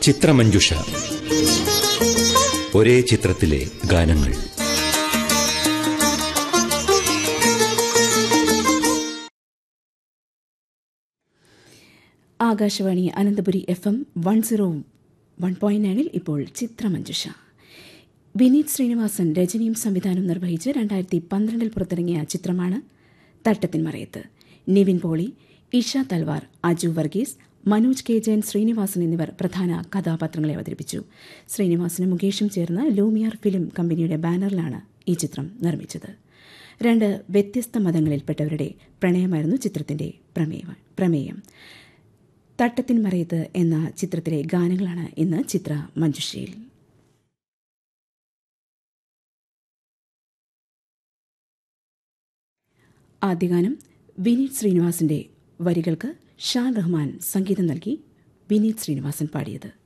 ചിത്രമഞ്ജുഷ ഒരേ ചിത്രത്തിലെ ഗാനങ്ങൾ Akashvani Ananthapuri F M one zero one point നയനിൽ ഇപ്പോൾ ചിത്രമഞ്ജുഷ വിനീത് ശ്രീനിവാസൻ രചനയും സംവിധാനം നിർവഹിച്ച് രണ്ടായിരത്തി പന്ത്രണ്ടിൽ പുറത്തിറങ്ങിയ ചിത്രമാണ് തട്ടത്തിൻ മറയത്ത് നിവിൻ പോളി ഇഷ തൽവാർ അജു വർഗീസ് മനോജ് കെ ജയൻ ശ്രീനിവാസൻ എന്നിവർ പ്രധാന കഥാപാത്രങ്ങളെ അവതരിപ്പിച്ചു ശ്രീനിവാസനും മുകേഷും ചേർന്ന് ലൂമിയാർ ഫിലിം കമ്പനിയുടെ ബാനറിലാണ് ഈ ചിത്രം നിർമ്മിച്ചത് രണ്ട് വ്യത്യസ്ത മതങ്ങളിൽപ്പെട്ടവരുടെ പ്രണയമായിരുന്നു ചിത്രത്തിന്റെ പ്രമേയ- പ്രമേയം തട്ടത്തിൻ മറയത്ത് എന്ന ചിത്രത്തിലെ ഗാനങ്ങളാണ് ഇന്ന് ചിത്ര മഞ്ജുഷയിൽ ആദ്യ ഗാനം വിനീത് ശ്രീനിവാസിന്റെ വരികൾക്ക് ഷാൻ റഹ്മാൻ സംഗീതം നൽകി വിനീത് ശ്രീനിവാസൻ പാടിയത്